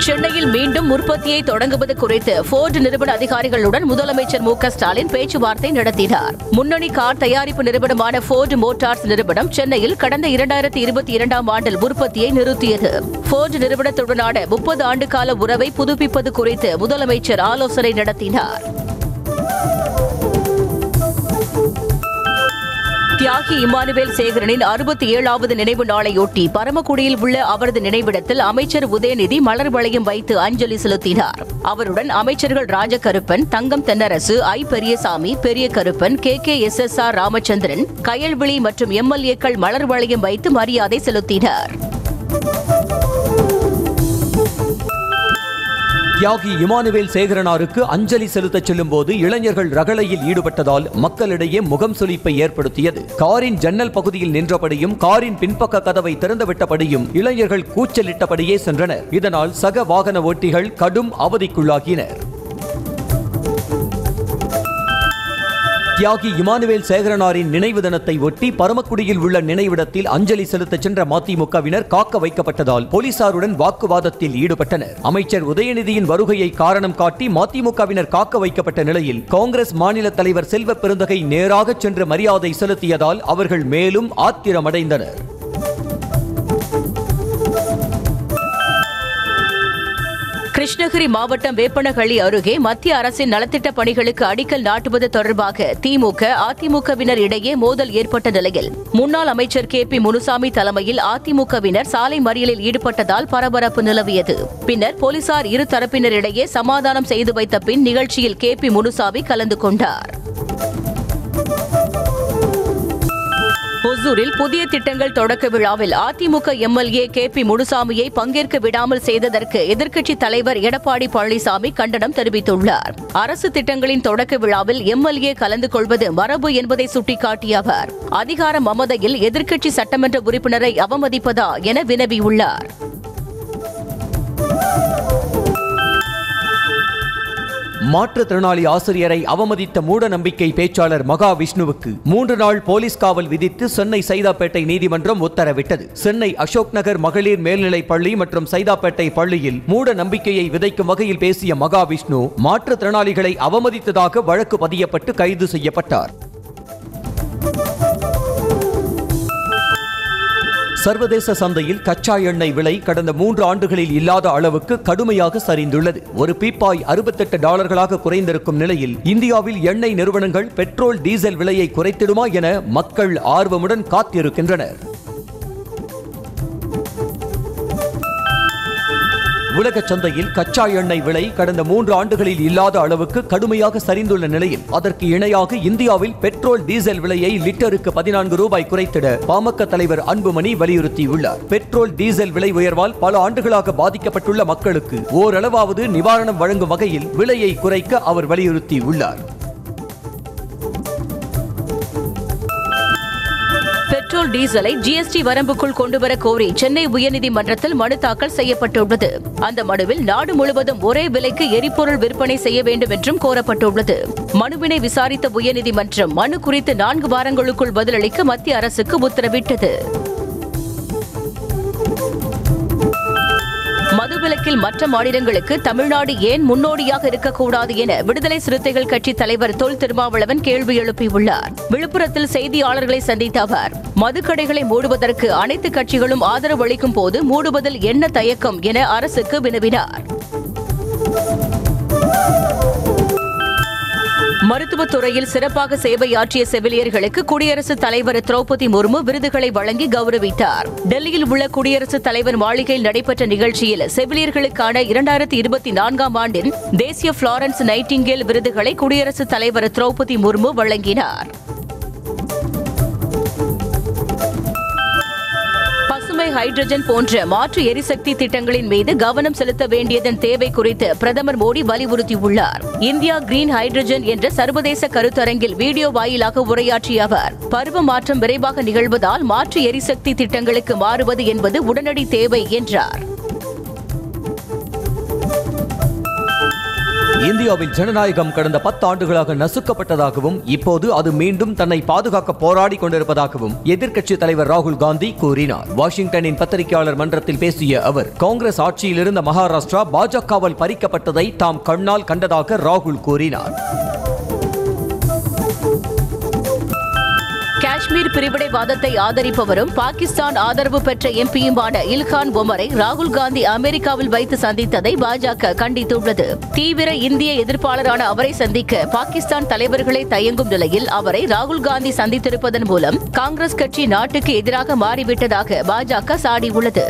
சென்னையில் மீண்டும் உற்பத்தியை தொடங்குவது குறித்து போர்டு நிறுவன அதிகாரிகளுடன் முதலமைச்சர் மு க ஸ்டாலின் பேச்சுவார்த்தை நடத்தினார் முன்னணி கார் தயாரிப்பு நிறுவனமான போர்டு மோட்டார்ஸ் நிறுவனம் சென்னையில் கடந்த இரண்டாயிரத்தி இருபத்தி இரண்டாம் ஆண்டில் உற்பத்தியை நிறுத்தியது போர்டு நிறுவனத்துடனான முப்பது ஆண்டு கால உறவை புதுப்பிப்பது குறித்து முதலமைச்சர் ஆலோசனை நடத்தினார் தியாகி இமானுவேல் சேகரனின் அறுபத்தி ஏழாவது நினைவு நாளையொட்டி பரமக்குடியில் உள்ள அவரது நினைவிடத்தில் அமைச்சர் உதயநிதி மலர் வளையம் வைத்து அஞ்சலி செலுத்தினார் அவருடன் அமைச்சர்கள் ராஜகருப்பன் தங்கம் Thennarasu I Periyasamy Periya Karuppan K K S S R Ramachandran Kayalvizhi மற்றும் எம்எல்ஏக்கள் மலர் வளையம் வைத்து மரியாதை செலுத்தினர் தியாகி இமானுவேல் சேகரனாருக்கு அஞ்சலி செலுத்தச் செல்லும் போது இளைஞர்கள் ரகளையில் ஈடுபட்டதால் மக்களிடையே முகம் சுளிப்பை ஏற்படுத்தியது காரின் ஜன்னல் பகுதியில் நின்றபடியும் காரின் பின்பக்க கதவை திறந்துவிட்டபடியும் இளைஞர்கள் கூச்சலிட்டபடியே சென்றனர் இதனால் சக வாகன ஓட்டிகள் கடும் அவதிக்குள்ளாகினர் தியாகி இமானுவேல் சேகரனாரின் நினைவு தினத்தை ஒட்டி பரமக்குடியில் உள்ள நினைவிடத்தில் அஞ்சலி செலுத்தச் சென்ற மதிமுகவினர் காக்க வைக்கப்பட்டதால் போலீசாருடன் வாக்குவாதத்தில் ஈடுபட்டனர் அமைச்சர் உதயநிதியின் வருகையை காரணம் காட்டி மதிமுகவினர் காக்க வைக்கப்பட்ட நிலையில் காங்கிரஸ் மாநில தலைவர் செல்வ பெருந்தகை நேராக சென்று மரியாதை செலுத்தியதால் அவர்கள் மேலும் ஆத்திரமடைந்தனர் கிருஷ்ணகிரி மாவட்டம் வேப்பனஹள்ளி அருகே மத்திய அரசின் நலத்திட்ட பணிகளுக்கு அடிக்கல் நாட்டுவது தொடர்பாக திமுக அதிமுகவினர் இடையே மோதல் ஏற்பட்ட நிலையில் முன்னாள் அமைச்சர் கே பி முனுசாமி தலைமையில் அதிமுகவினர் சாலை மறியலில் ஈடுபட்டதால் பரபரப்பு நிலவியது பின்னர் போலீசார் இரு தரப்பினரிடையே சமாதானம் செய்து வைத்த பின் நிகழ்ச்சியில் கே பி முனுசாமி கலந்து கொண்டார் ஒசூரில் புதிய திட்டங்கள் தொடக்க விழாவில் அதிமுக எம்எல்ஏ கே பி முனுசாமியை பங்கேற்க விடாமல் செய்ததற்கு எதிர்க்கட்சித் தலைவர் எடப்பாடி பழனிசாமி கண்டனம் தெரிவித்துள்ளார் அரசு திட்டங்களின் தொடக்க விழாவில் எம்எல்ஏ கலந்து கொள்வது மரபு என்பதை சுட்டிக்காட்டிய அவர் அதிகார மமதையில் எதிர்க்கட்சி சட்டமன்ற உறுப்பினரை அவமதிப்பதா என வினவியுள்ளார் மாற்றுத்திறனாளி ஆசிரியரை அவமதித்த மூட நம்பிக்கை பேச்சாளர் மகா விஷ்ணுவுக்கு மூன்று நாள் போலீஸ் காவல் விதித்து சென்னை சைதாப்பேட்டை நீதிமன்றம் உத்தரவிட்டது சென்னை அசோக் நகர் மகளிர் மேல்நிலைப் பள்ளி மற்றும் சைதாப்பேட்டை பள்ளியில் மூட நம்பிக்கையை விதைக்கும் வகையில் பேசிய மகா விஷ்ணு மாற்றுத்திறனாளிகளை அவமதித்ததாக வழக்கு பதியப்பட்டு கைது செய்யப்பட்டார் சர்வதேச சந்தையில் கச்சா எண்ணெய் விலை கடந்த மூன்று ஆண்டுகளில் இல்லாத அளவுக்கு கடுமையாக சரிந்துள்ளது ஒரு பீப்பாய் அறுபத்தெட்டு டாலர்களாக குறைந்திருக்கும் நிலையில் இந்தியாவில் எண்ணெய் நிறுவனங்கள் பெட்ரோல் டீசல் விலையை குறைத்திடுமா என மக்கள் ஆர்வமுடன் காத்திருக்கின்றனர் உலக சந்தையில் கச்சா எண்ணெய் விலை கடந்த மூன்று ஆண்டுகளில் இல்லாத அளவுக்கு கடுமையாக சரிந்துள்ள நிலையில் அதற்கு இணையாக இந்தியாவில் பெட்ரோல் டீசல் விலையை லிட்டருக்கு பதினான்கு ரூபாய் குறைத்திட பாமக தலைவர் அன்புமணி வலியுறுத்தியுள்ளார் பெட்ரோல் டீசல் விலை உயர்வால் பல ஆண்டுகளாக பாதிக்கப்பட்டுள்ள மக்களுக்கு ஓரளவாவது நிவாரணம் வழங்கும் வகையில் விலையை குறைக்க அவர் வலியுறுத்தியுள்ளார் பெட்ரோல் டீசலை ஜிஎஸ்டி வரம்புக்குள் கொண்டுவர கோரி சென்னை உயர்நீதிமன்றத்தில் மனு தாக்கல் செய்யப்பட்டுள்ளது அந்த மனுவில் நாடு முழுவதும் ஒரே விலைக்கு எரிபொருள் விற்பனை செய்ய வேண்டும் என்றும் கோரப்பட்டுள்ளது மனுவினை விசாரித்த உயர்நீதிமன்றம் மனு குறித்து நான்கு வாரங்களுக்குள் பதிலளிக்க மத்திய அரசுக்கு உத்தரவிட்டது மதுவிலக்கில் மற்ற மாநிலங்களுக்கு தமிழ்நாடு ஏன் முன்னோடியாக இருக்கக்கூடாது என விடுதலை சிறுத்தைகள் கட்சி தலைவர் தொல் திருமாவளவன் கேள்வி எழுப்பியுள்ளார் விழுப்புரத்தில் செய்தியாளர்களை சந்தித்த அவர் மதுக்கடைகளை மூடுவதற்கு அனைத்து கட்சிகளும் ஆதரவு அளிக்கும் போது மூடுவதில் என்ன தயக்கம் என அரசுக்கு வினவினார் மருத்துவத் துறையில் சிறப்பாக சேவையாற்றிய செவிலியர்களுக்கு குடியரசுத் தலைவர் திரௌபதி முர்மு விருதுகளை வழங்கி கௌரவித்தார் டெல்லியில் உள்ள குடியரசுத் தலைவர் மாளிகையில் நடைபெற்ற நிகழ்ச்சியில் செவிலியர்களுக்கான இரண்டாயிரத்தி இருபத்தி நான்காம் ஆண்டின் தேசிய புளாரன்ஸ் நைட்டிங்கேல் விருதுகளை குடியரசுத் தலைவர் திரௌபதி முர்மு வழங்கினார் பசுமை ஹைட்ரஜன் போன்ற மாற்று எரிசக்தி திட்டங்களின் மீது கவனம் செலுத்த வேண்டியதன் தேவை குறித்து பிரதமர் மோடி வலியுறுத்தியுள்ளார் இந்தியா கிரீன் ஹைட்ரஜன் என்ற சர்வதேச கருத்தரங்கில் வீடியோ வாயிலாக உரையாற்றிய அவர் பருவ மாற்றம் விரைவாக நிகழ்வதால் மாற்று எரிசக்தி திட்டங்களுக்கு மாறுவது என்பது உடனடி தேவை என்றார் இந்தியாவில் ஜனநாயகம் கடந்த பத்து ஆண்டுகளாக நசுக்கப்பட்டதாகவும் இப்போது அது மீண்டும் தன்னை பாதுகாக்க போராடி கொண்டிருப்பதாகவும் எதிர்க்கட்சி தலைவர் ராகுல் காந்தி கூறினார் வாஷிங்டனின் பத்திரிகையாளர் மன்றத்தில் பேசிய அவர் காங்கிரஸ் ஆட்சியில் இருந்த மகாராஷ்டிரா பாஜகவால் பறிக்கப்பட்டதை தாம் கண்ணால் கண்டதாக ராகுல் கூறினார் காஷ்மீர் பிரிவினைவாதத்தை ஆதரிப்பவரும் பாகிஸ்தான் ஆதரவு பெற்ற எம்பியுமான இல்கான் ஒமரை ராகுல் காந்தி அமெரிக்காவில் வைத்து சந்தித்ததை பாஜக கண்டித்துள்ளது தீவிர இந்திய எதிர்ப்பாளரான அவரை சந்திக்க பாகிஸ்தான் தலைவர்களே தயங்கும் நிலையில் அவரை ராகுல் காந்தி சந்தித்திருப்பதன் மூலம் காங்கிரஸ் கட்சி நாட்டுக்கு எதிராக மாறிவிட்டதாக பாஜக சாடியுள்ளது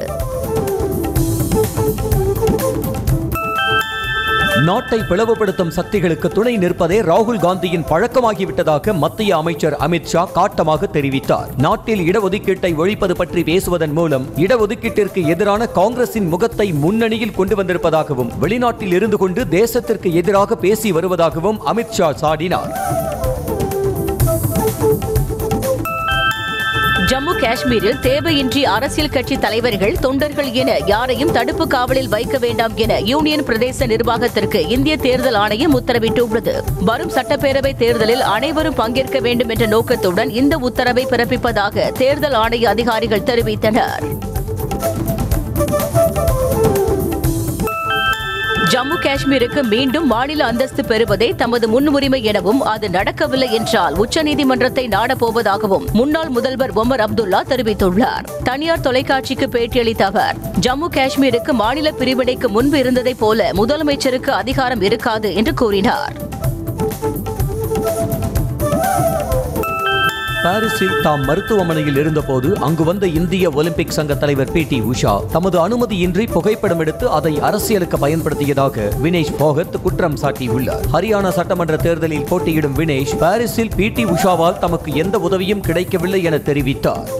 நாட்டை பிளவுபடுத்தும் சக்திகளுக்கு துணை நிற்பதே ராகுல் காந்தியின் பழக்கமாகிவிட்டதாக மத்திய அமைச்சர் அமித் ஷா காட்டமாக தெரிவித்தார் நாட்டில் இடஒதுக்கீட்டை ஒழிப்பது பற்றி பேசுவதன் மூலம் இடஒதுக்கீட்டிற்கு எதிரான காங்கிரசின் முகத்தை முன்னணியில் கொண்டு வந்திருப்பதாகவும் வெளிநாட்டில் இருந்து கொண்டு தேசத்திற்கு எதிராக பேசி வருவதாகவும் அமித் ஷா சாடினார் ஜம்மு காஷ்மீரில் தேவையின்றி அரசியல் கட்சி தலைவர்கள் தொண்டர்கள் என யாரையும் தடுப்பு காவலில் வைக்க வேண்டாம் என யூனியன் பிரதேச நிர்வாகத்திற்கு இந்திய தேர்தல் ஆணையம் உத்தரவிட்டுள்ளது வரும் சட்டப்பேரவை தேர்தலில் அனைவரும் பங்கேற்க வேண்டும் என்ற நோக்கத்துடன் இந்த உத்தரவை பிறப்பிப்பதாக தேர்தல் ஆணைய அதிகாரிகள் தெரிவித்தனர் ஜம்மு காஷ்மீருக்கு மீண்டும் மாநில அந்தஸ்து பெறுவதே தமது முன்னுரிமை எனவும் அது நடக்கவில்லை என்றால் உச்சநீதிமன்றத்தை நாடப்போவதாகவும் முன்னாள் முதல்வர் ஒமர் அப்துல்லா தெரிவித்துள்ளார் தனியார் தொலைக்காட்சிக்கு பேட்டியளித்த அவர் ஜம்மு காஷ்மீருக்கு மாநில பிரிவினைக்கு முன்பு இருந்ததைப் போல முதலமைச்சருக்கு அதிகாரம் இருக்காது என்று கூறினார் பாரிஸில் தாம் மருத்துவமனையில் இருந்தபோது அங்கு வந்த இந்திய ஒலிம்பிக் சங்க தலைவர் பி டி உஷா தமது அனுமதியின்றி புகைப்படம் எடுத்து அதை அரசியலுக்கு பயன்படுத்தியதாக வினேஷ் போகத் குற்றம் சாட்டியுள்ளார் ஹரியானா சட்டமன்ற தேர்தலில் போட்டியிடும் வினேஷ் பாரிஸில் பி டி உஷாவால் தமக்கு எந்த உதவியும் கிடைக்கவில்லை என தெரிவித்தார்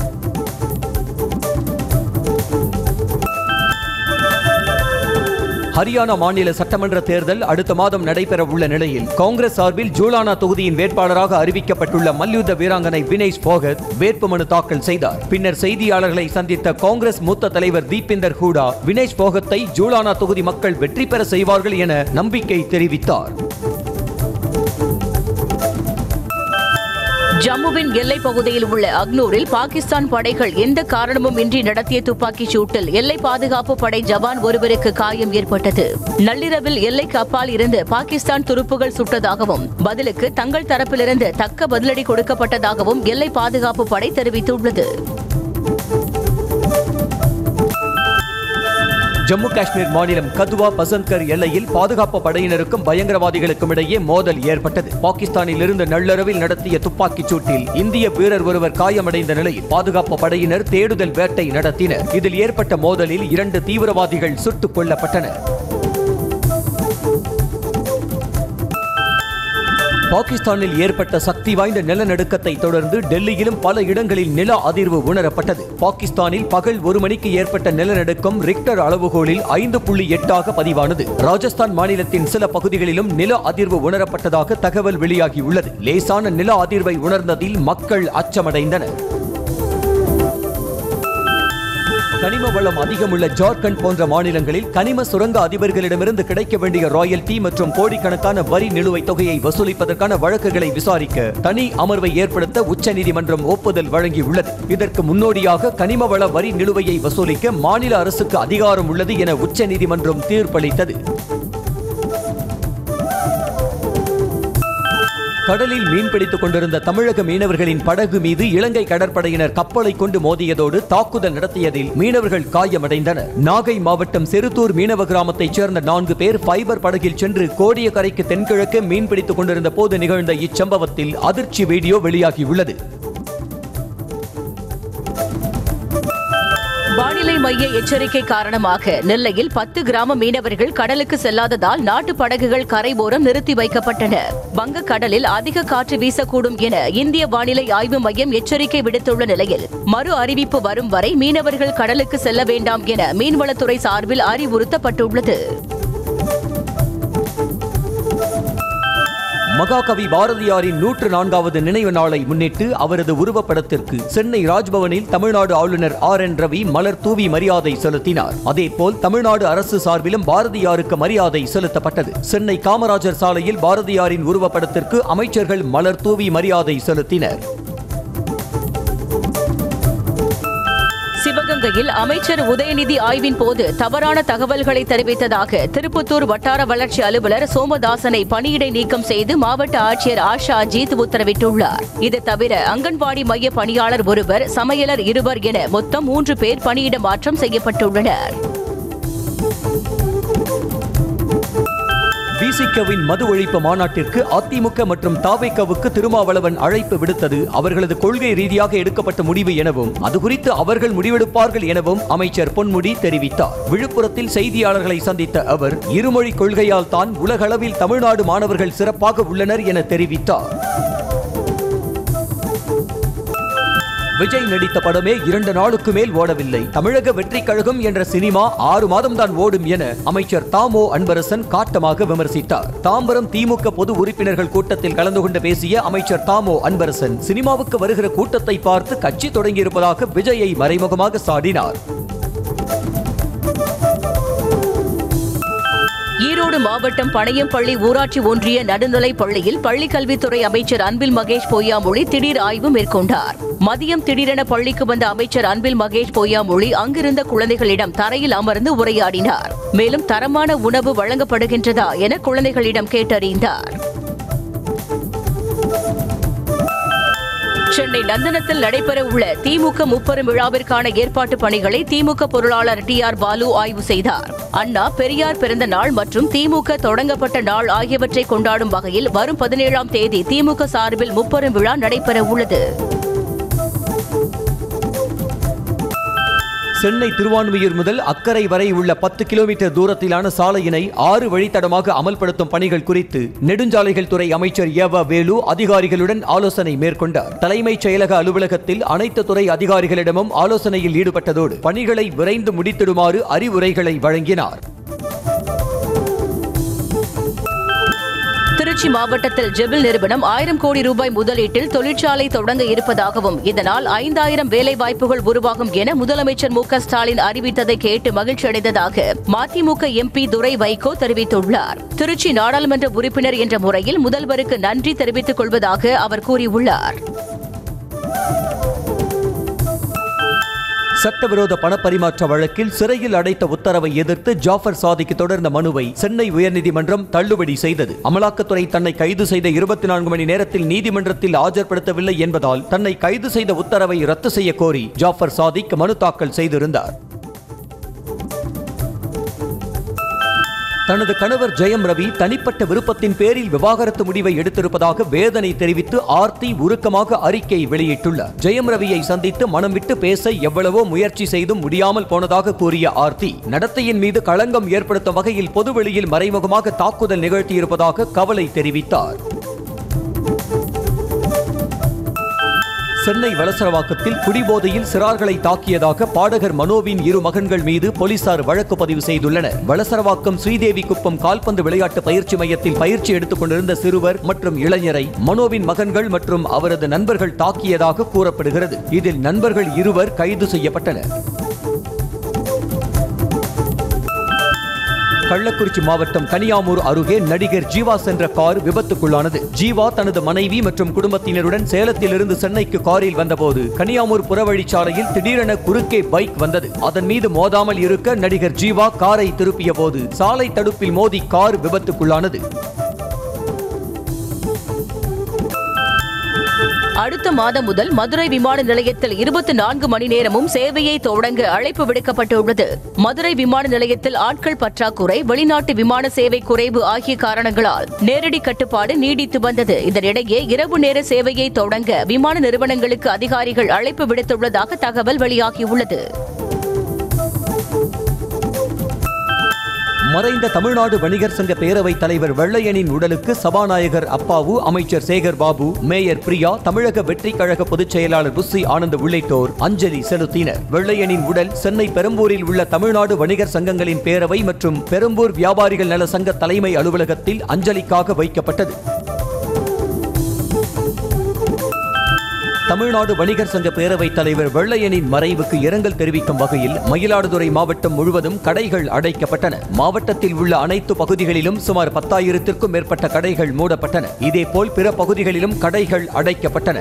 ஹரியானா மாநில சட்டமன்ற தேர்தல் அடுத்த மாதம் நடைபெற உள்ள நிலையில் காங்கிரஸ் சார்பில் ஜூலானா தொகுதியின் வேட்பாளராக அறிவிக்கப்பட்டுள்ள மல்யுத்த வீராங்கனை வினேஷ் போகத் வேட்புமனு தாக்கல் செய்தார் பின்னர் செய்தியாளர்களை சந்தித்த காங்கிரஸ் மூத்த தலைவர் தீபிந்தர் ஹூடா வினேஷ் போகத்தை ஜூலானா தொகுதி மக்கள் வெற்றி பெற செய்வார்கள் என நம்பிக்கை தெரிவித்தார் ஜம்முவின் எல்லைப் பகுதியில் உள்ள அக்னூரில் பாகிஸ்தான் படைகள் எந்த காரணமும் இன்றி நடத்திய துப்பாக்கிச் சூட்டில் எல்லை பாதுகாப்பு படை ஜவான் ஒருவருக்கு காயம் ஏற்பட்டது நள்ளிரவில் எல்லைக்கு அப்பால் இருந்து பாகிஸ்தான் துருப்புகள் சுட்டதாகவும் பதிலுக்கு தங்கள் தரப்பிலிருந்து தக்க பதிலடி கொடுக்கப்பட்டதாகவும் எல்லை பாதுகாப்பு படை தெரிவித்துள்ளது ஜம்மு காஷ்மீர் மாநிலம் கதுவா பசந்த்கர் எல்லையில் பாதுகாப்பு படையினருக்கும் பயங்கரவாதிகளுக்கும் இடையே மோதல் ஏற்பட்டது பாகிஸ்தானில் இருந்து நள்ளிரவில் நடத்திய துப்பாக்கிச் சூட்டில் இந்திய வீரர் ஒருவர் காயமடைந்த நிலையில் பாதுகாப்பு படையினர் தேடுதல் வேட்டை நடத்தினர் இதில் ஏற்பட்ட மோதலில் இரண்டு தீவிரவாதிகள் சுட்டுக் கொல்லப்பட்டனர் பாகிஸ்தானில் ஏற்பட்ட சக்தி வாய்ந்த நிலநடுக்கத்தை தொடர்ந்து டெல்லியிலும் பல இடங்களில் நில அதிர்வு உணரப்பட்டது பாகிஸ்தானில் பகல் ஒரு மணிக்கு ஏற்பட்ட நிலநடுக்கம் ரிக்டர் அளவுகோலில் ஐந்து புள்ளி எட்டாக பதிவானது ராஜஸ்தான் மாநிலத்தின் சில பகுதிகளிலும் நில அதிர்வு உணரப்பட்டதாக தகவல் வெளியாகியுள்ளது லேசான நில அதிர்வை உணர்ந்ததில் மக்கள் அச்சமடைந்தனர் கனிம வளம் அதிகமுள்ள ஜார்க்கண்ட் போன்ற மாநிலங்களில் கனிம சுரங்க அதிபர்களிடமிருந்து கிடைக்க வேண்டிய ராயல்டி மற்றும் கோடிக்கணக்கான வரி நிலுவைத் தொகையை வசூலிப்பதற்கான வழக்குகளை விசாரிக்க தனி அமர்வை ஏற்படுத்த உச்சநீதிமன்றம் ஒப்புதல் வழங்கியுள்ளது இதற்கு முன்னோடியாக கனிம வள வரி நிலுவையை வசூலிக்க மாநில அரசுக்கு அதிகாரம் உள்ளது என உச்சநீதிமன்றம் தீர்ப்பளித்தது கடலில் மீன்பிடித்துக் கொண்டிருந்த தமிழக மீனவர்களின் படகு மீது இலங்கை கடற்படையினர் கப்பலை கொண்டு மோதியதோடு தாக்குதல் நடத்தியதில் மீனவர்கள் காயமடைந்தனர் நாகை மாவட்டம் செருத்தூர் மீனவ கிராமத்தைச் சேர்ந்த நான்கு பேர் ஃபைபர் படகில் சென்று கோடியக்கரைக்கு தென்கிழக்கு மீன்பிடித்துக் கொண்டிருந்த போது நிகழ்ந்த இச்சம்பவத்தில் அதிர்ச்சி வீடியோ வெளியாகியுள்ளது வானிலை மைய எச்சரிக்கை காரணமாக நெல்லையில் பத்து கிராம மீனவர்கள் கடலுக்கு செல்லாததால் நாட்டு படகுகள் கரைவோரம் நிறுத்தி வைக்கப்பட்டன வங்க கடலில் அதிக காற்று வீசக்கூடும் என இந்திய வானிலை ஆய்வு மையம் எச்சரிக்கை விடுத்துள்ள நிலையில் மறு அறிவிப்பு வரும் வரை மீனவர்கள் கடலுக்கு செல்ல வேண்டாம் என மீன்வளத்துறை சார்பில் அறிவுறுத்தப்பட்டுள்ளது மகாகவி பாரதியாரின் நூற்று நான்காவது நினைவு நாளை முன்னிட்டு அவரது உருவப்படத்திற்கு சென்னை ராஜ்பவனில் தமிழ்நாடு ஆளுநர் ஆர் என் ரவி மலர் தூவி மரியாதை செலுத்தினார் அதேபோல் தமிழ்நாடு அரசு சார்பிலும் பாரதியாருக்கு மரியாதை செலுத்தப்பட்டது சென்னை காமராஜர் சாலையில் பாரதியாரின் உருவப்படத்திற்கு அமைச்சர்கள் மலர் தூவி மரியாதை செலுத்தினர் சிவகங்கையில் அமைச்சர் உதயநிதி ஆய்வின் போது தவறான தகவல்களை தெரிவித்ததாக திருப்பத்தூர் வட்டார வளர்ச்சி அலுவலர் சோமதாசனை பணியிடை நீக்கம் செய்து மாவட்ட ஆட்சியர் ஆஷா அஜித் உத்தரவிட்டுள்ளார் இது தவிர அங்கன்வாடி மைய பணியாளர் ஒருவர் சமையலர் இருவர் என மொத்தம் மூன்று பேர் பணியிட மாற்றம் செய்யப்பட்டுள்ளனர் விசிகவின் மது ஒழிப்பு மாநாட்டிற்கு அதிமுக மற்றும் தாவேக்கவுக்கு திருமாவளவன் அழைப்பு விடுத்தது அவர்களது கொள்கை ரீதியாக எடுக்கப்பட்ட முடிவு எனவும் அது குறித்து அவர்கள் முடிவெடுப்பார்கள் எனவும் அமைச்சர் பொன்முடி தெரிவித்தார் விழுப்புரத்தில் செய்தியாளர்களை சந்தித்த அவர் இருமொழி கொள்கையால் தான் உலகளவில் தமிழ்நாடு மாணவர்கள் சிறப்பாக உள்ளனர் என தெரிவித்தார் விஜய் நடித்த படமே இரண்டு நாளுக்கு மேல் ஓடவில்லை தமிழக வெற்றி கழகம் என்ற சினிமா ஆறு மாதம் தான் ஓடும் என அமைச்சர் தாமோ அன்பரசன் காட்டமாக விமர்சித்தார் தாம்பரம் திமுக பொது உறுப்பினர்கள் கூட்டத்தில் கலந்து கொண்டு பேசிய அமைச்சர் தாமோ அன்பரசன் சினிமாவுக்கு வருகிற கூட்டத்தை பார்த்து கட்சி தொடங்கியிருப்பதாக விஜயை மறைமுகமாக சாடினார் ஈரோடு மாவட்டம் பனையம்பள்ளி ஊராட்சி ஒன்றிய நடுநிலைப் பள்ளியில் பள்ளிக் கல்வித்துறை அமைச்சர் அன்பில் மகேஷ் பொய்யாமொழி திடீர் ஆய்வு மேற்கொண்டார் மதியம் திடீரென பள்ளிக்கு வந்த அமைச்சர் அன்பில் மகேஷ் பொய்யாமொழி அங்கிருந்த குழந்தைகளிடம் தரையில் அமர்ந்து உரையாடினார் மேலும் தரமான உணவு வழங்கப்படுகின்றதா என குழந்தைகளிடம் கேட்டறிந்தார் சென்னை நந்தனத்தில் நடைபெற உள்ள திமுக முப்பெரும் விழாவிற்கான ஏற்பாட்டு பணிகளை திமுக பொருளாளர் டி ஆர் பாலு ஆய்வு செய்தார் அண்ணா பெரியார் பிறந்த நாள் மற்றும் திமுக தொடங்கப்பட்ட நாள் ஆகியவற்றை கொண்டாடும் வகையில் வரும் பதினேழாம் தேதி திமுக சார்பில் முப்பெரும் விழா நடைபெற உள்ளது சென்னை திருவான்மியூர் முதல் அக்கரை வரை உள்ள பத்து கிலோமீட்டர் தூரத்திலான சாலையினை ஆறு வழித்தடமாக அமல்படுத்தும் பணிகள் குறித்து நெடுஞ்சாலைகள் துறை அமைச்சர் ஏவ வேலு அதிகாரிகளுடன் ஆலோசனை மேற்கொண்டார் தலைமைச் செயலக அலுவலகத்தில் அனைத்து துறை அதிகாரிகளிடமும் ஆலோசனையில் ஈடுபட்டதோடு பணிகளை விரைந்து முடித்திடுமாறு அறிவுரைகளை வழங்கினார் திருச்சி மாவட்டத்தில் ஜெபில் நிறுவனம் ஆயிரம் கோடி ரூபாய் முதலீட்டில் தொழிற்சாலை தொடங்க இருப்பதாகவும் இதனால் ஐந்தாயிரம் வேலைவாய்ப்புகள் உருவாகும் என முதலமைச்சர் மு க ஸ்டாலின் அறிவித்ததை கேட்டு மகிழ்ச்சியடைந்ததாக மதிமுக எம்பி துரை வைகோ தெரிவித்துள்ளார் திருச்சி நாடாளுமன்ற உறுப்பினர் என்ற முறையில் முதல்வருக்கு நன்றி தெரிவித்துக் கொள்வதாக அவர் கூறியுள்ளார் சட்டவிரோத பணப்பரிமாற்ற வழக்கில் சிறையில் அடைத்த உத்தரவை எதிர்த்து ஜாஃபர் சாதிக்கு தொடர்ந்த மனுவை சென்னை உயர்நீதிமன்றம் தள்ளுபடி செய்தது அமலாக்கத்துறை தன்னை கைது செய்த இருபத்தி நான்கு மணி நேரத்தில் நீதிமன்றத்தில் ஆஜர்படுத்தவில்லை என்பதால் தன்னை கைது செய்த உத்தரவை ரத்து செய்ய கோரி ஜாஃபர் சாதிக் மனு தாக்கல் செய்திருந்தார் தனது கணவர் ஜெயம் ரவி தனிப்பட்ட விருப்பத்தின் பேரில் விவாகரத்து முடிவை எடுத்திருப்பதாக வேதனை தெரிவித்து ஆர்த்தி உருக்கமாக அறிக்கை வெளியிட்டுள்ளார் ஜெயம் ரவியை சந்தித்து மனம் விட்டு பேச எவ்வளவோ முயற்சி செய்தும் முடியாமல் போனதாக கூறிய ஆர்த்தி நடத்தையின் மீது களங்கம் ஏற்படுத்தும் வகையில் பொதுவெளியில் மறைமுகமாக தாக்குதல் நிகழ்த்தியிருப்பதாக கவலை தெரிவித்தார் சென்னை வலசரவாக்கத்தில் குடிபோதையில் சிறார்களை தாக்கியதாக பாடகர் மனோவின் இரு மகன்கள் மீது போலீசார் வழக்கு பதிவு செய்துள்ளனர் வலசரவாக்கம் ஸ்ரீதேவி குப்பம் கால்பந்து விளையாட்டு பயிற்சி மையத்தில் பயிற்சி எடுத்துக் கொண்டிருந்த சிறுவர் மற்றும் இளைஞரை மனோவின் மகன்கள் மற்றும் அவரது நண்பர்கள் தாக்கியதாக கூறப்படுகிறது இதில் நண்பர்கள் இருவர் கைது செய்யப்பட்டனர் கள்ளக்குறிச்சி மாவட்டம் கனியாமூர் அருகே நடிகர் ஜீவா சென்ற கார் விபத்துக்குள்ளானது ஜீவா தனது மனைவி மற்றும் குடும்பத்தினருடன் சேலத்திலிருந்து சென்னைக்கு காரில் வந்தபோது கனியாமூர் புறவழிச்சாலையில் திடீரென குறுக்கே பைக் வந்தது அதன் மீது மோதாமல் இருக்க நடிகர் ஜீவா காரை திருப்பிய போது சாலை தடுப்பில் மோதி கார் விபத்துக்குள்ளானது அடுத்த மாதம் முதல் மதுரை விமான நிலையத்தில் இருபத்தி நான்கு மணி நேரமும் சேவையை தொடங்க அழைப்பு விடுக்கப்பட்டுள்ளது மதுரை விமான நிலையத்தில் ஆட்கள் பற்றாக்குறை வெளிநாட்டு விமான சேவை குறைவு ஆகிய காரணங்களால் நேரடி கட்டுப்பாடு நீடித்து வந்தது இதனிடையே இரவு நேர சேவையை தொடங்க விமான நிறுவனங்களுக்கு அதிகாரிகள் அழைப்பு விடுத்துள்ளதாக தகவல் வெளியாகியுள்ளது மறைந்த தமிழ்நாடு வணிகர் சங்க பேரவைத் தலைவர் வெள்ளையனின் உடலுக்கு சபாநாயகர் அப்பாவு அமைச்சர் சேகர் பாபு மேயர் பிரியா தமிழக வெற்றிக் கழக பொதுச் செயலாளர் புஸ்ஸி ஆனந்த் உள்ளிட்டோர் அஞ்சலி செலுத்தினர் வெள்ளையனின் உடல் சென்னை பெரம்பூரில் உள்ள தமிழ்நாடு வணிகர் சங்கங்களின் பேரவை மற்றும் பெரம்பூர் வியாபாரிகள் நல சங்க தலைமை அலுவலகத்தில் அஞ்சலிக்காக வைக்கப்பட்டது தமிழ்நாடு வணிகர் சங்க பேரவைத் தலைவர் வெள்ளையனின் மறைவுக்கு இரங்கல் தெரிவிக்கும் வகையில் மயிலாடுதுறை மாவட்டம் முழுவதும் கடைகள் அடைக்கப்பட்டன மாவட்டத்தில் உள்ள அனைத்து பகுதிகளிலும் சுமார் பத்தாயிரத்திற்கும் மேற்பட்ட கடைகள் மூடப்பட்டன இதேபோல் பிற பகுதிகளிலும் கடைகள் அடைக்கப்பட்டன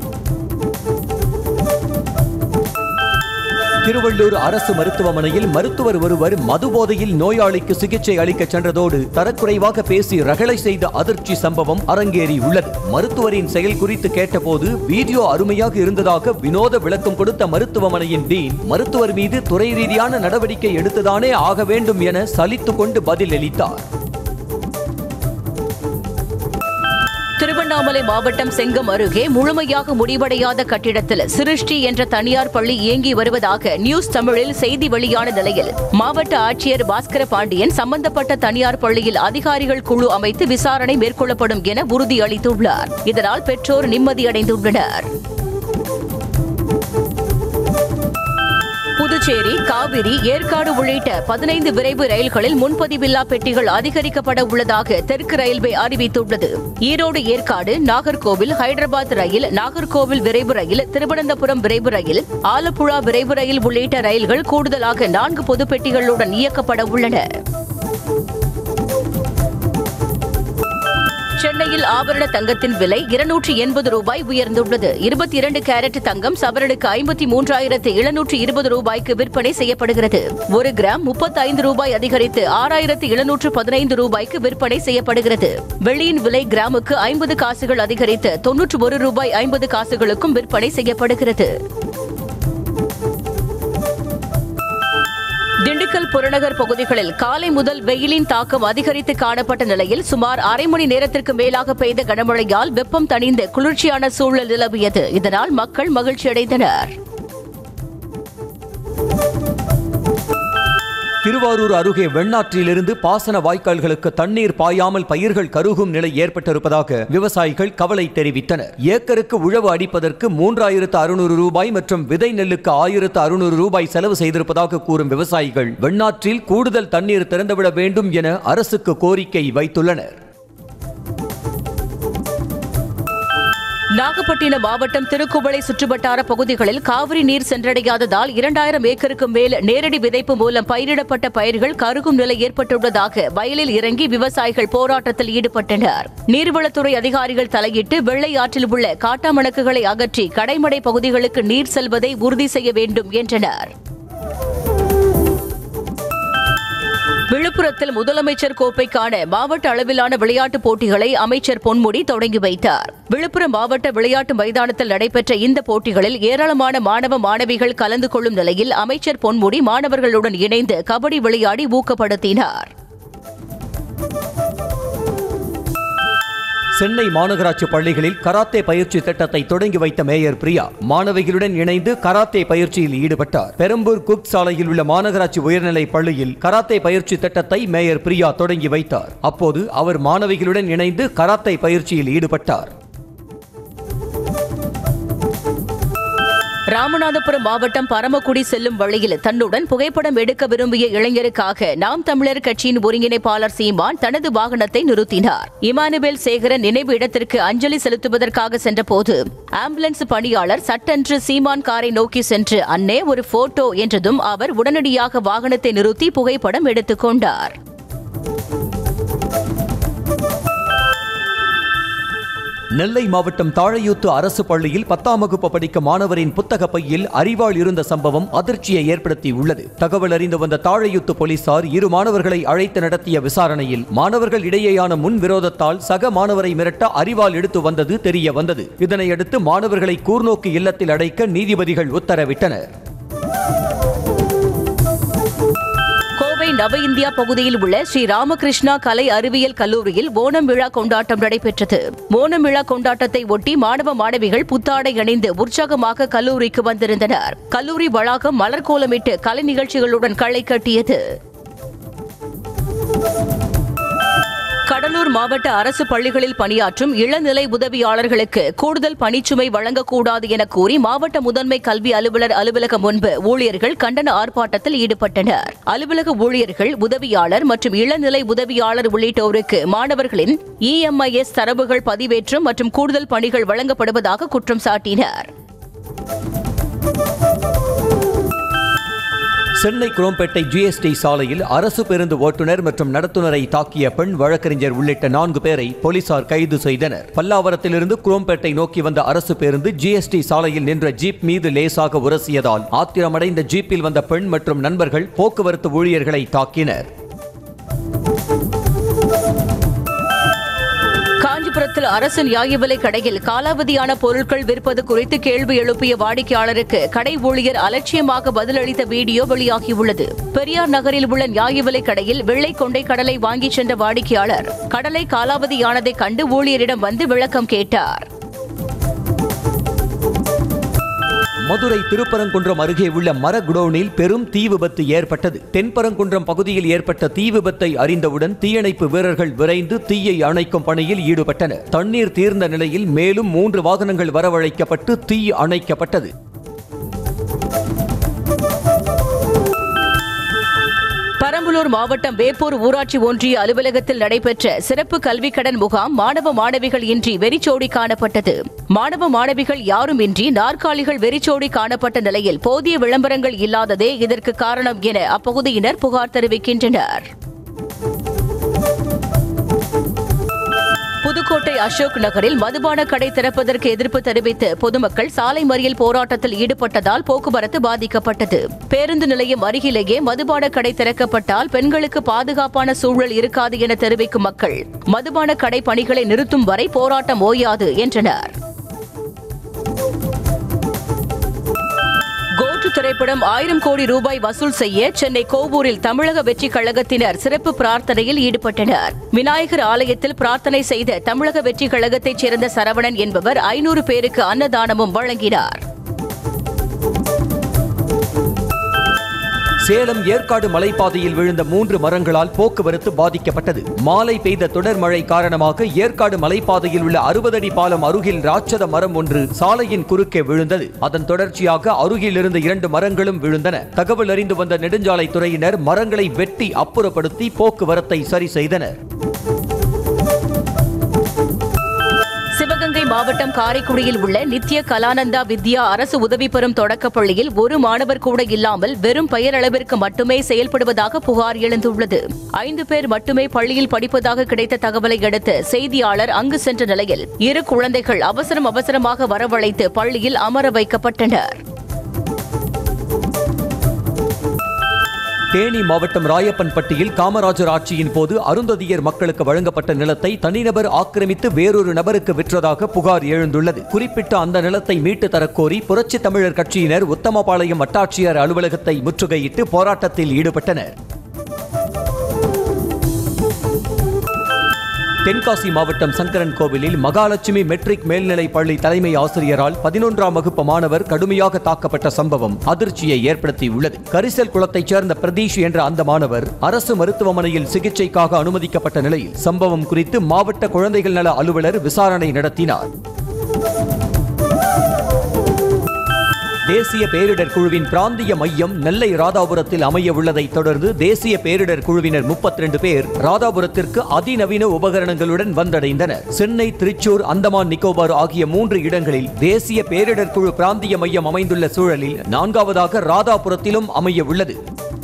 திருவள்ளூர் அரசு மருத்துவமனையில் மருத்துவர் ஒருவர் மதுபோதையில் நோயாளிக்கு சிகிச்சை அளிக்க சென்றதோடு தரக்குறைவாக பேசி ரகளை செய்த அதிர்ச்சி சம்பவம் அரங்கேறியுள்ளது மருத்துவரின் செயல் குறித்து கேட்டபோது வீடியோ அருமையாக இருந்ததாக வினோத விளக்கம் கொடுத்த மருத்துவமனையின் டீன் மருத்துவர் மீது துறை ரீதியான நடவடிக்கை எடுத்துதானே ஆக வேண்டும் என சலித்துக் கொண்டு பதிலளித்தார் திருவண்ணாமலை மாவட்டம் செங்கம் அருகே முழுமையாக முடிவடையாத கட்டிடத்தில் சிருஷ்டி என்ற தனியார் பள்ளி இயங்கி வருவதாக நியூஸ் தமிழில் செய்தி வெளியான நிலையில் மாவட்ட ஆட்சியர் பாஸ்கர பாண்டியன் சம்பந்தப்பட்ட தனியார் பள்ளியில் அதிகாரிகள் குழு அமைத்து விசாரணை மேற்கொள்ளப்படும் என உறுதியளித்துள்ளார் இதனால் பெற்றோர் நிம்மதியடைந்துள்ளனர் புதுச்சேரி காவிரி ஏற்காடு உள்ளிட்ட பதினைந்து விரைவு ரயில்களில் முன்பதிவில்லா பெட்டிகள் அதிகரிக்கப்பட உள்ளதாக தெற்கு ரயில்வே அறிவித்துள்ளது ஈரோடு ஏற்காடு நாகர்கோவில் ஹைதராபாத் ரயில் நாகர்கோவில் விரைவு ரயில் திருவனந்தபுரம் விரைவு ரயில் ஆலப்புழா விரைவு ரயில் உள்ளிட்ட ரயில்கள் கூடுதலாக நான்கு பொது பெட்டிகளுடன் இயக்கப்பட உள்ளன சென்னையில் ஆபரண தங்கத்தின் விலை இருநூற்றி எண்பது ரூபாய் உயர்ந்துள்ளது இருபத்தி இரண்டு கேரட் தங்கம் சவரனுக்கு ஐம்பத்தி மூன்றாயிரத்து எழுநூற்று இருபது ரூபாய்க்கு விற்பனை செய்யப்படுகிறது ஒரு கிராம் முப்பத்தி ஐந்து ரூபாய் அதிகரித்து ஆறாயிரத்து எழுநூற்று பதினைந்து ரூபாய்க்கு விற்பனை செய்யப்படுகிறது வெள்ளியின் விலை கிராமுக்கு ஐம்பது காசுகள் அதிகரித்து தொன்னூற்று ஒரு ரூபாய் ஐம்பது காசுகளுக்கும் விற்பனை செய்யப்படுகிறது திண்டுக்கல் புறநகர் பகுதிகளில் காலை முதல் வெயிலின் தாக்கம் அதிகரித்து காணப்பட்ட நிலையில் சுமார் அரை மணி நேரத்திற்கு மேலாக பெய்த கனமழையால் வெப்பம் தணிந்து குளிர்ச்சியான சூழல் நிலவியது இதனால் மக்கள் மகிழ்ச்சியடைந்தனர் திருவாரூர் அருகே வெண்ணாற்றிலிருந்து பாசன வாய்க்கால்களுக்கு தண்ணீர் பாயாமல் பயிர்கள் கருகும் நிலை ஏற்பட்டிருப்பதாக விவசாயிகள் கவலை தெரிவித்தனர் ஏக்கருக்கு உழவு அடிப்பதற்கு மூன்றாயிரத்து அறுநூறு ரூபாய் மற்றும் விதை நெல்லுக்கு ஆயிரத்து அறுநூறு ரூபாய் செலவு செய்திருப்பதாக கூறும் விவசாயிகள் வெண்ணாற்றில் கூடுதல் தண்ணீர் திறந்துவிட வேண்டும் என அரசுக்கு கோரிக்கை வைத்துள்ளனர் நாகப்பட்டினம் மாவட்டம் திருக்குவளை சுற்றுவட்டார பகுதிகளில் காவிரி நீர் சென்றடையாததால் இரண்டாயிரம் ஏக்கருக்கு மேல் நேரடி விதைப்பு மூலம் பயிரிடப்பட்ட பயிர்கள் கருகும் நிலை ஏற்பட்டுள்ளதாக வயலில் இறங்கி விவசாயிகள் போராட்டத்தில் ஈடுபட்டனர் நீர்வளத்துறை அதிகாரிகள் தலையிட்டு வெள்ளை ஆற்றில் உள்ள காட்டாமணக்குகளை அகற்றி கடைமடை பகுதிகளுக்கு நீர் செல்வதை உறுதி செய்ய வேண்டும் என்றனர் விழுப்புரத்தில் முதலமைச்சர் கோப்பைக்கான மாவட்ட அளவிலான விளையாட்டுப் போட்டிகளை அமைச்சர் பொன்முடி தொடங்கி வைத்தார் விழுப்புரம் மாவட்ட விளையாட்டு மைதானத்தில் நடைபெற்ற இந்த போட்டிகளில் ஏராளமான மாணவ மாணவிகள் கலந்து கொள்ளும் நிலையில் அமைச்சர் பொன்முடி மாணவர்களுடன் இணைந்து கபடி விளையாடி ஊக்கப்படுத்தினார் சென்னை மாநகராட்சி பள்ளிகளில் கராத்தே பயிற்சி திட்டத்தை தொடங்கி வைத்த மேயர் பிரியா மாணவிகளுடன் இணைந்து கராத்தே பயிற்சியில் ஈடுபட்டார் பெரம்பூர் குக் சாலையில் உள்ள மாநகராட்சி உயர்நிலை பள்ளியில் கராத்தே பயிற்சி திட்டத்தை மேயர் பிரியா தொடங்கி வைத்தார் அப்போது அவர் மாணவிகளுடன் இணைந்து கராத்தே பயிற்சியில் ஈடுபட்டார் ராமநாதபுரம் மாவட்டம் பரமக்குடி செல்லும் வழியில் தன்னுடன் புகைப்படம் எடுக்க விரும்பிய இளைஞருக்காக நாம் தமிழர் கட்சியின் ஒருங்கிணைப்பாளர் சீமான் தனது வாகனத்தை நிறுத்தினார் இமானுவேல் சேகரன் நினைவு இடத்திற்கு அஞ்சலி செலுத்துவதற்காக சென்றபோது ஆம்புலன்ஸ் பணியாளர் சட்டென்று சீமான் காரை நோக்கி சென்று அன்னே ஒரு போட்டோ என்றதும் அவர் உடனடியாக வாகனத்தை நிறுத்தி புகைப்படம் எடுத்துக் கொண்டார் நெல்லை மாவட்டம் தாழையூத்து அரசு பள்ளியில் பத்தாம் வகுப்பு படிக்கும் மாணவரின் புத்தக பையில் அறிவாள் இருந்த சம்பவம் அதிர்ச்சியை ஏற்படுத்தி உள்ளது தகவல் அறிந்து வந்த தாழையூத்து போலீசார் இரு மாணவர்களை அழைத்து நடத்திய விசாரணையில் மாணவர்கள் இடையேயான முன் விரோதத்தால் சக மாணவரை மிரட்ட அறிவாள் எடுத்து வந்தது தெரிய வந்தது இதனையடுத்து மாணவர்களை கூர்நோக்கு இல்லத்தில் அடைக்க நீதிபதிகள் உத்தரவிட்டனர் கோவை நவ இந்தியா பகுதியில் உள்ள ஸ்ரீ ராமகிருஷ்ணா கலை அறிவியல் கல்லூரியில் ஓணம் விழா கொண்டாட்டம் நடைபெற்றது ஓணம் விழா கொண்டாட்டத்தை ஒட்டி மாணவ மாணவிகள் புத்தாடை அணிந்து உற்சாகமாக கல்லூரிக்கு வந்திருந்தனர் கல்லூரி வளாகம் மலர் கோலமிட்டு கலை நிகழ்ச்சிகளுடன் களை கட்டியது கடலூர் மாவட்ட அரசு பள்ளிகளில் பணியாற்றும் இளநிலை உதவியாளர்களுக்கு கூடுதல் பணிச்சுமை வழங்கக்கூடாது என கூறி மாவட்ட முதன்மை கல்வி அலுவலர் அலுவலகம் முன்பு ஊழியர்கள் கண்டன ஆர்ப்பாட்டத்தில் ஈடுபட்டனர் அலுவலக ஊழியர்கள் உதவியாளர் மற்றும் இளநிலை உதவியாளர் உள்ளிட்டோருக்கு மாணவர்களின் இஎம்ஐஎஸ் தரவுகள் பதிவேற்றம் மற்றும் கூடுதல் பணிகள் வழங்கப்படுவதாக குற்றம் சாட்டினர் சென்னை குரோம்பேட்டை ஜிஎஸ்டி சாலையில் அரசு பேருந்து ஓட்டுநர் மற்றும் நடத்துனரை தாக்கிய பெண் வழக்கறிஞர் உள்ளிட்ட நான்கு பேரை போலீசார் கைது செய்தனர் பல்லாவரத்திலிருந்து குரோம்பேட்டை நோக்கி வந்த அரசு பேருந்து ஜிஎஸ்டி சாலையில் நின்ற ஜீப் மீது லேசாக உரசியதால் ஆத்திரமடைந்த ஜீப்பில் வந்த பெண் மற்றும் நண்பர்கள் போக்குவரத்து ஊழியர்களை தாக்கினர் காஞ்சிபுரத்தில் அரசு நியாய விலை கடையில் காலாவதியான பொருட்கள் விற்பது குறித்து கேள்வி எழுப்பிய வாடிக்கையாளருக்கு கடை ஊழியர் அலட்சியமாக பதிலளித்த வீடியோ வெளியாகியுள்ளது பெரியார் நகரில் உள்ள நியாய விலை கடையில் வெள்ளை கொண்டை கடலை வாங்கிச் சென்ற வாடிக்கையாளர் கடலை காலாவதியானதை கண்டு ஊழியரிடம் வந்து விளக்கம் கேட்டார் மதுரை திருப்பரங்குன்றம் அருகே உள்ள மர குடோனில் பெரும் தீ விபத்து ஏற்பட்டது தென்பரங்குன்றம் பகுதியில் ஏற்பட்ட தீ விபத்தை அறிந்தவுடன் தீயணைப்பு வீரர்கள் விரைந்து தீயை அணைக்கும் பணியில் ஈடுபட்டனர் தண்ணீர் தீர்ந்த நிலையில் மேலும் மூன்று வாகனங்கள் வரவழைக்கப்பட்டு தீ அணைக்கப்பட்டது பெரம்பலூர் மாவட்டம் வேப்பூர் ஊராட்சி ஒன்றிய அலுவலகத்தில் நடைபெற்ற சிறப்பு கல்விக் கடன் முகாம் மாணவ மாணவிகள் இன்றி வெறிச்சோடி காணப்பட்டது மாணவ மாணவிகள் யாருமின்றி நாற்காலிகள் வெறிச்சோடி காணப்பட்ட நிலையில் போதிய விளம்பரங்கள் இல்லாததே இதற்கு காரணம் என அப்பகுதியினர் புகார் தெரிவிக்கின்றனர் புதுக்கோட்டை அசோக் நகரில் மதுபான கடை திறப்பதற்கு எதிர்ப்பு தெரிவித்து பொதுமக்கள் சாலை மறியல் போராட்டத்தில் ஈடுபட்டதால் போக்குவரத்து பாதிக்கப்பட்டது பேருந்து நிலையம் அருகிலேயே மதுபான கடை திறக்கப்பட்டால் பெண்களுக்கு பாதுகாப்பான சூழல் இருக்காது என தெரிவிக்கும் மக்கள் மதுபான கடை பணிகளை நிறுத்தும் வரை போராட்டம் ஓயாது என்றனர் கோட்டு திரைப்படம் ஆயிரம் கோடி ரூபாய் வசூல் செய்ய சென்னை கோவூரில் தமிழக வெற்றி கழகத்தினர் சிறப்பு பிரார்த்தனையில் ஈடுபட்டனர் விநாயகர் ஆலயத்தில் பிரார்த்தனை செய்த தமிழக வெற்றி கழகத்தைச் சேர்ந்த சரவணன் என்பவர் ஐநூறு பேருக்கு அன்னதானமும் வழங்கினார் சேலம் ஏற்காடு மலைப்பாதையில் விழுந்த மூன்று மரங்களால் போக்குவரத்து பாதிக்கப்பட்டது மாலை பெய்த தொடர் மழை காரணமாக ஏற்காடு மலைப்பாதையில் உள்ள அறுபது அடி பாலம் அருகில் ராட்சத மரம் ஒன்று சாலையின் குறுக்கே விழுந்தது அதன் தொடர்ச்சியாக அருகில் இருந்த இரண்டு மரங்களும் விழுந்தன தகவல் அறிந்து வந்த நெடுஞ்சாலை துறையினர் மரங்களை வெட்டி அப்புறப்படுத்தி போக்குவரத்தை சரி செய்தனர் சிவகங்கை மாவட்டம் காரைக்குடியில் உள்ள நித்ய கலானந்தா வித்யா அரசு உதவி பெறும் தொடக்கப் பள்ளியில் ஒரு மாணவர் கூட இல்லாமல் வெறும் பெயரளவிற்கு மட்டுமே செயல்படுவதாக புகார் எழுந்துள்ளது ஐந்து பேர் மட்டுமே பள்ளியில் படிப்பதாக கிடைத்த தகவலை அடுத்து செய்தியாளர் அங்கு சென்ற நிலையில் இரு குழந்தைகள் அவசரம் அவசரமாக வரவழைத்து பள்ளியில் அமர வைக்கப்பட்டனர் தேனி மாவட்டம் ராயப்பன்பட்டியில் காமராஜர் ஆட்சியின் போது அருந்ததியர் மக்களுக்கு வழங்கப்பட்ட நிலத்தை தனிநபர் ஆக்கிரமித்து வேறொரு நபருக்கு விற்றதாக புகார் எழுந்துள்ளது குறிப்பிட்ட அந்த நிலத்தை மீட்டு தரக்கோரி புரட்சி தமிழர் கட்சியினர் உத்தமபாளையம் வட்டாட்சியர் அலுவலகத்தை முற்றுகையிட்டு போராட்டத்தில் ஈடுபட்டனர் தென்காசி மாவட்டம் சங்கரன் கோவிலில் மகாலட்சுமி மெட்ரிக் மேல்நிலைப் பள்ளி தலைமை ஆசிரியரால் பதினொன்றாம் வகுப்பு மாணவர் கடுமையாக தாக்கப்பட்ட சம்பவம் அதிர்ச்சியை ஏற்படுத்தியுள்ளது கரிசல் குளத்தைச் சேர்ந்த பிரதீஷ் என்ற அந்த மாணவர் அரசு மருத்துவமனையில் சிகிச்சைக்காக அனுமதிக்கப்பட்ட நிலையில் சம்பவம் குறித்து மாவட்ட குழந்தைகள் நல அலுவலர் விசாரணை நடத்தினார் தேசிய பேரிடர் குழுவின் பிராந்திய மையம் நெல்லை ராதாபுரத்தில் அமைய உள்ளதை தொடர்ந்து தேசிய பேரிடர் குழுவினர் 32 பேர் ராதாபுரத்திற்கு அதிநவீன உபகரணங்களுடன் வந்தடைந்தனர் சென்னை திருச்சூர் அந்தமான் நிக்கோபார் ஆகிய மூன்று இடங்களில் தேசிய பேரிடர் குழு பிராந்திய மையம் அமைந்துள்ள சூழலில் நான்காவதாக ராதாபுரத்திலும் அமைய உள்ளது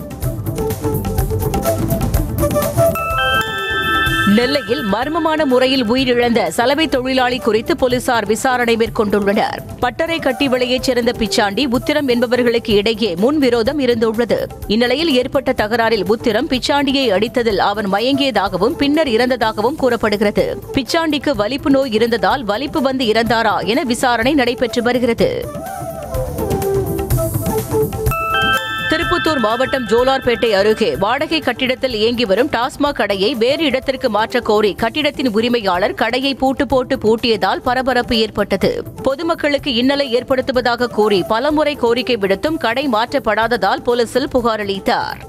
நெல்லையில் மர்மமான முறையில் உயிரிழந்த சலவை தொழிலாளி குறித்து போலீசார் விசாரணை மேற்கொண்டுள்ளனர் பட்டறை கட்டி விலையைச் சேர்ந்த பிச்சாண்டி புத்திரம் என்பவர்களுக்கு இடையே முன்விரோதம் இருந்துள்ளது இந்நிலையில் ஏற்பட்ட தகராறில் புத்திரம் பிச்சாண்டியை அடித்ததில் அவன் மயங்கியதாகவும் பின்னர் இறந்ததாகவும் கூறப்படுகிறது பிச்சாண்டிக்கு வலிப்பு நோய் இருந்ததால் வலிப்பு வந்து இறந்தாரா என விசாரணை நடைபெற்று வருகிறது திருப்பத்தூர் மாவட்டம் ஜோலார்பேட்டை அருகே வாடகை கட்டிடத்தில் இயங்கி வரும் டாஸ்மாக் கடையை வேறு இடத்திற்கு மாற்றக் கோரி கட்டிடத்தின் உரிமையாளர் கடையை பூட்டு போட்டு பூட்டியதால் பரபரப்பு ஏற்பட்டது பொதுமக்களுக்கு இன்னலை ஏற்படுத்துவதாக கூறி பலமுறை கோரிக்கை விடுத்தும் கடை மாற்றப்படாததால் போலீசில் புகார் அளித்தார்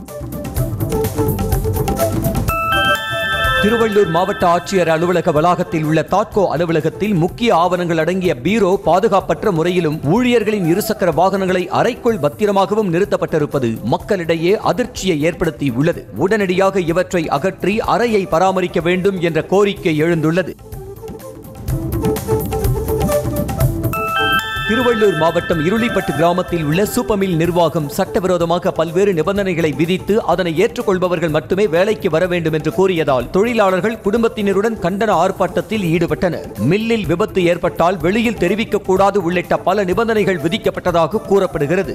திருவள்ளூர் மாவட்ட ஆட்சியர் அலுவலக வளாகத்தில் உள்ள தாட்கோ அலுவலகத்தில் முக்கிய ஆவணங்கள் அடங்கிய பீரோ பாதுகாப்பற்ற முறையிலும் ஊழியர்களின் இருசக்கர வாகனங்களை அறைக்குள் பத்திரமாகவும் நிறுத்தப்பட்டிருப்பது மக்களிடையே அதிர்ச்சியை ஏற்படுத்தி உள்ளது உடனடியாக இவற்றை அகற்றி அறையை பராமரிக்க வேண்டும் என்ற கோரிக்கை எழுந்துள்ளது திருவள்ளூர் மாவட்டம் இருளிப்பட்டு கிராமத்தில் உள்ள சூப்பமில் நிர்வாகம் சட்டவிரோதமாக பல்வேறு நிபந்தனைகளை விதித்து அதனை ஏற்றுக்கொள்பவர்கள் மட்டுமே வேலைக்கு வர வேண்டும் என்று கூறியதால் தொழிலாளர்கள் குடும்பத்தினருடன் கண்டன ஆர்ப்பாட்டத்தில் ஈடுபட்டனர் மில்லில் விபத்து ஏற்பட்டால் வெளியில் தெரிவிக்கக்கூடாது உள்ளிட்ட பல நிபந்தனைகள் விதிக்கப்பட்டதாக கூறப்படுகிறது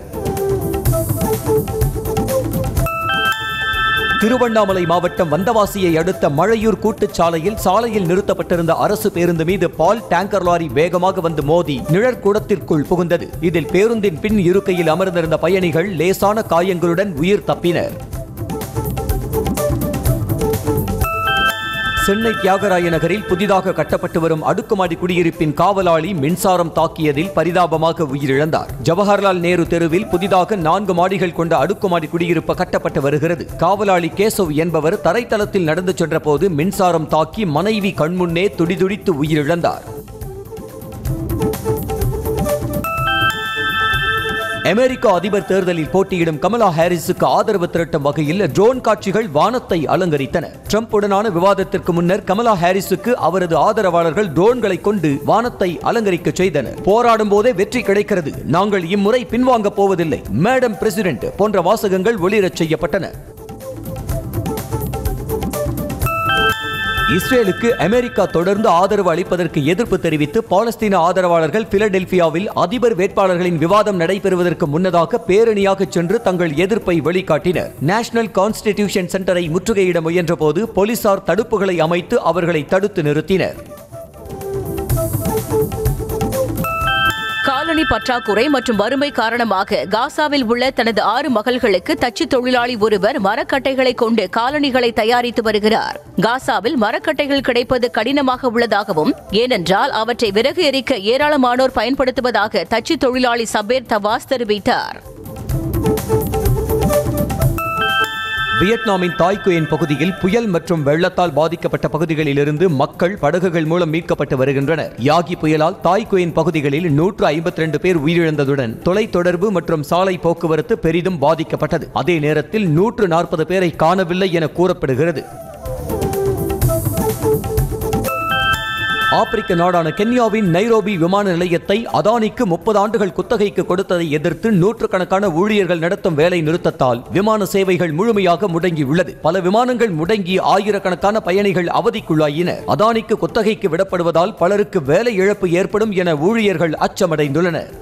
திருவண்ணாமலை மாவட்டம் வந்தவாசியை அடுத்த மழையூர் கூட்டுச்சாலையில் சாலையில் நிறுத்தப்பட்டிருந்த அரசு பேருந்து மீது பால் டேங்கர் லாரி வேகமாக வந்து மோதி நிழற்கூடத்திற்குள் புகுந்தது இதில் பேருந்தின் பின் இருக்கையில் அமர்ந்திருந்த பயணிகள் லேசான காயங்களுடன் உயிர் தப்பினர் சென்னை தியாகராய நகரில் புதிதாக கட்டப்பட்டு வரும் அடுக்குமாடி குடியிருப்பின் காவலாளி மின்சாரம் தாக்கியதில் பரிதாபமாக உயிரிழந்தார் ஜவஹர்லால் நேரு தெருவில் புதிதாக நான்கு மாடிகள் கொண்ட அடுக்குமாடி குடியிருப்பு கட்டப்பட்டு வருகிறது காவலாளி கேசவ் என்பவர் தரைத்தளத்தில் நடந்து சென்றபோது மின்சாரம் தாக்கி மனைவி கண்முன்னே துடிதுடித்து உயிரிழந்தார் அமெரிக்க அதிபர் தேர்தலில் போட்டியிடும் கமலா ஹாரிஸுக்கு ஆதரவு திரட்டும் வகையில் ட்ரோன் காட்சிகள் வானத்தை அலங்கரித்தன ட்ரம்புடனான விவாதத்திற்கு முன்னர் கமலா ஹாரிஸுக்கு அவரது ஆதரவாளர்கள் ட்ரோன்களை கொண்டு வானத்தை அலங்கரிக்க செய்தனர் போராடும் போதே வெற்றி கிடைக்கிறது நாங்கள் இம்முறை பின்வாங்க போவதில்லை மேடம் பிரசிடென்ட் போன்ற வாசகங்கள் ஒளிரச் செய்யப்பட்டன இஸ்ரேலுக்கு அமெரிக்கா தொடர்ந்து ஆதரவு அளிப்பதற்கு எதிர்ப்பு தெரிவித்து பாலஸ்தீன ஆதரவாளர்கள் பிலடெல்பியாவில் அதிபர் வேட்பாளர்களின் விவாதம் நடைபெறுவதற்கு முன்னதாக பேரணியாக சென்று தங்கள் எதிர்ப்பை வெளிக்காட்டினர் நேஷனல் கான்ஸ்டிடியூஷன் சென்டரை முற்றுகையிட முயன்றபோது போலீசார் தடுப்புகளை அமைத்து அவர்களை தடுத்து நிறுத்தினர் காலனி பற்றாக்குறை மற்றும் வறுமை காரணமாக காசாவில் உள்ள தனது ஆறு மகள்களுக்கு தச்சு தொழிலாளி ஒருவர் மரக்கட்டைகளை கொண்டு காலணிகளை தயாரித்து வருகிறார் காசாவில் மரக்கட்டைகள் கிடைப்பது கடினமாக உள்ளதாகவும் ஏனென்றால் அவற்றை விறகு எரிக்க ஏராளமானோர் பயன்படுத்துவதாக தச்சு தொழிலாளி சபேர் தவாஸ் தெரிவித்தார் வியட்நாமின் தாய்குயன் பகுதியில் புயல் மற்றும் வெள்ளத்தால் பாதிக்கப்பட்ட பகுதிகளிலிருந்து மக்கள் படகுகள் மூலம் மீட்கப்பட்டு வருகின்றனர் யாகி புயலால் தாய்குயன் பகுதிகளில் நூற்று ஐம்பத்தி ரெண்டு பேர் உயிரிழந்ததுடன் தொலைத்தொடர்பு மற்றும் சாலை போக்குவரத்து பெரிதும் பாதிக்கப்பட்டது அதே நேரத்தில் நூற்று நாற்பது பேரை காணவில்லை என கூறப்படுகிறது ஆப்பிரிக்க நாடான கென்யாவின் நைரோபி விமான நிலையத்தை அதானிக்கு முப்பது ஆண்டுகள் குத்தகைக்கு கொடுத்ததை எதிர்த்து நூற்றுக்கணக்கான ஊழியர்கள் நடத்தும் வேலை நிறுத்தத்தால் விமான சேவைகள் முழுமையாக முடங்கியுள்ளது பல விமானங்கள் முடங்கி ஆயிரக்கணக்கான பயணிகள் அவதிக்குள்ளாயின அதானிக்கு குத்தகைக்கு விடப்படுவதால் பலருக்கு வேலை இழப்பு ஏற்படும் என ஊழியர்கள் அச்சமடைந்துள்ளனர்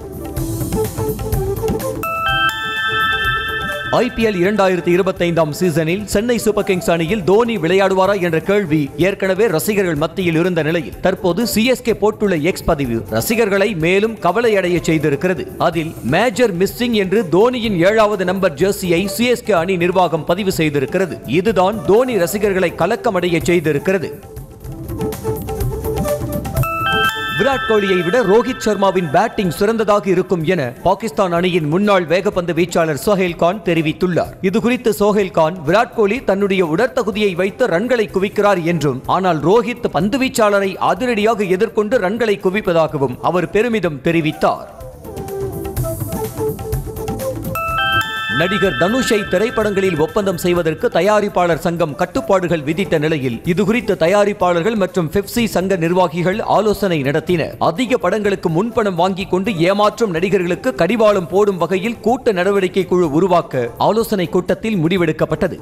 ஐபிஎல் இரண்டாயிரத்தி இருபத்தைந்தாம் சீசனில் சென்னை சூப்பர் கிங்ஸ் அணியில் தோனி விளையாடுவாரா என்ற கேள்வி ஏற்கனவே ரசிகர்கள் மத்தியில் இருந்த நிலையில் தற்போது சிஎஸ்கே போட்டுள்ள எக்ஸ் பதிவு ரசிகர்களை மேலும் கவலையடைய செய்திருக்கிறது அதில் மேஜர் மிஸ்ஸிங் என்று தோனியின் ஏழாவது நம்பர் ஜெர்சியை சிஎஸ்கே அணி நிர்வாகம் பதிவு செய்திருக்கிறது இதுதான் தோனி ரசிகர்களை கலக்கமடைய செய்திருக்கிறது விராட் கோலியை விட ரோஹித் சர்மாவின் பேட்டிங் சிறந்ததாக இருக்கும் என பாகிஸ்தான் அணியின் முன்னாள் வேகப்பந்து வீச்சாளர் சோஹேல் கான் தெரிவித்துள்ளார் இதுகுறித்து சோஹேல் கான் விராட் கோலி தன்னுடைய உடற்தகுதியை வைத்து ரன்களை குவிக்கிறார் என்றும் ஆனால் ரோஹித் பந்து வீச்சாளரை அதிரடியாக எதிர்கொண்டு ரன்களை குவிப்பதாகவும் அவர் பெருமிதம் தெரிவித்தார் நடிகர் தனுஷை திரைப்படங்களில் ஒப்பந்தம் செய்வதற்கு தயாரிப்பாளர் சங்கம் கட்டுப்பாடுகள் விதித்த நிலையில் இதுகுறித்து தயாரிப்பாளர்கள் மற்றும் பெப்சி சங்க நிர்வாகிகள் ஆலோசனை நடத்தினர் அதிக படங்களுக்கு முன்பணம் வாங்கிக் கொண்டு ஏமாற்றும் நடிகர்களுக்கு கடிவாளம் போடும் வகையில் கூட்ட நடவடிக்கை குழு உருவாக்க ஆலோசனை கூட்டத்தில் முடிவெடுக்கப்பட்டது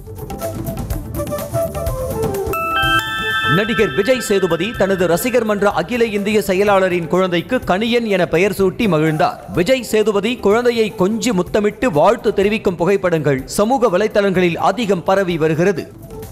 நடிகர் விஜய் சேதுபதி தனது ரசிகர் மன்ற அகில இந்திய செயலாளரின் குழந்தைக்கு கணியன் என பெயர் சூட்டி மகிழ்ந்தார் விஜய் சேதுபதி குழந்தையை கொஞ்சி முத்தமிட்டு வாழ்த்து தெரிவிக்கும் புகைப்படங்கள் சமூக வலைத்தளங்களில் அதிகம் பரவி வருகிறது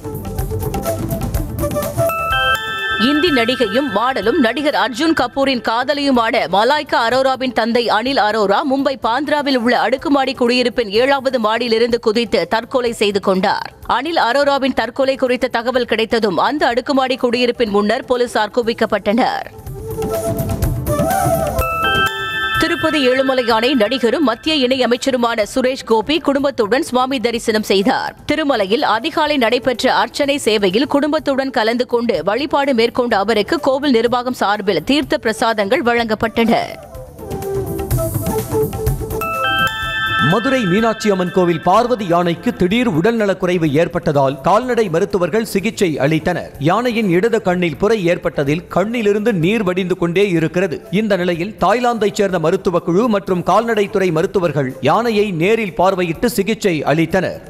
இந்தி நடிகையும் மாடலும் நடிகர் அர்ஜுன் கபூரின் காதலியுமான மலாய்கா அரோராவின் தந்தை அனில் அரோரா மும்பை பாந்திராவில் உள்ள அடுக்குமாடி குடியிருப்பின் ஏழாவது மாடியிலிருந்து குதித்து தற்கொலை செய்து கொண்டார் அனில் அரோராவின் தற்கொலை குறித்த தகவல் கிடைத்ததும் அந்த அடுக்குமாடி குடியிருப்பின் முன்னர் போலீசார் குவிக்கப்பட்டனர் திருப்பதி ஏழுமலையானை நடிகரும் மத்திய இணை அமைச்சருமான சுரேஷ் கோபி குடும்பத்துடன் சுவாமி தரிசனம் செய்தார் திருமலையில் அதிகாலை நடைபெற்ற அர்ச்சனை சேவையில் குடும்பத்துடன் கலந்து கொண்டு வழிபாடு மேற்கொண்ட அவருக்கு கோவில் நிர்வாகம் சார்பில் தீர்த்த பிரசாதங்கள் வழங்கப்பட்டன மதுரை மீனாட்சி அம்மன் கோவில் பார்வதி யானைக்கு திடீர் உடல்நலக்குறைவு ஏற்பட்டதால் கால்நடை மருத்துவர்கள் சிகிச்சை அளித்தனர் யானையின் இடது கண்ணில் புரை ஏற்பட்டதில் கண்ணிலிருந்து நீர் வடிந்து கொண்டே இருக்கிறது இந்த நிலையில் தாய்லாந்தைச் சேர்ந்த மருத்துவ குழு மற்றும் கால்நடைத்துறை மருத்துவர்கள் யானையை நேரில் பார்வையிட்டு சிகிச்சை அளித்தனர்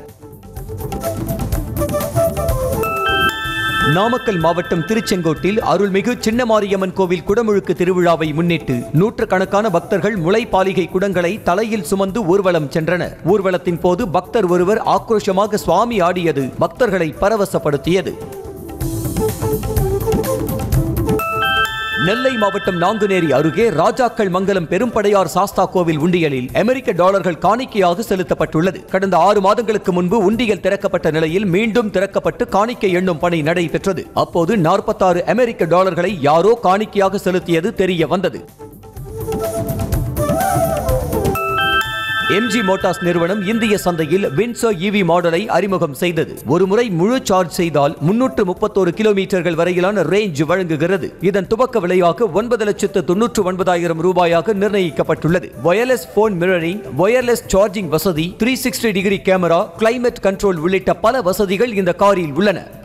நாமக்கல் மாவட்டம் திருச்செங்கோட்டில் அருள்மிகு சின்னமாரியம்மன் கோவில் குடமுழுக்கு திருவிழாவை முன்னிட்டு நூற்றுக்கணக்கான பக்தர்கள் முளைப்பாலிகை குடங்களை தலையில் சுமந்து ஊர்வலம் சென்றனர் ஊர்வலத்தின் போது பக்தர் ஒருவர் ஆக்ரோஷமாக சுவாமி ஆடியது பக்தர்களை பரவசப்படுத்தியது நெல்லை மாவட்டம் நாங்குநேரி அருகே ராஜாக்கள் மங்கலம் பெரும்படையார் சாஸ்தா கோவில் உண்டியலில் அமெரிக்க டாலர்கள் காணிக்கையாக செலுத்தப்பட்டுள்ளது கடந்த ஆறு மாதங்களுக்கு முன்பு உண்டியல் திறக்கப்பட்ட நிலையில் மீண்டும் திறக்கப்பட்டு காணிக்கை எண்ணும் பணி நடைபெற்றது அப்போது நாற்பத்தாறு அமெரிக்க டாலர்களை யாரோ காணிக்கையாக செலுத்தியது தெரிய வந்தது எம்ஜி மோட்டார்ஸ் நிறுவனம் இந்திய சந்தையில் வின்சோ இவி மாடலை அறிமுகம் செய்தது ஒருமுறை முழு சார்ஜ் செய்தால் முன்னூற்று முப்பத்தோரு கிலோமீட்டர்கள் வரையிலான ரேஞ்ச் வழங்குகிறது இதன் துவக்க விலையாக ஒன்பது லட்சத்து தொன்னூற்று ஒன்பதாயிரம் ரூபாயாக நிர்ணயிக்கப்பட்டுள்ளது wireless phone mirroring wireless charging வசதி three sixty degree camera climate control உள்ளிட்ட பல வசதிகள் இந்த காரில் உள்ளன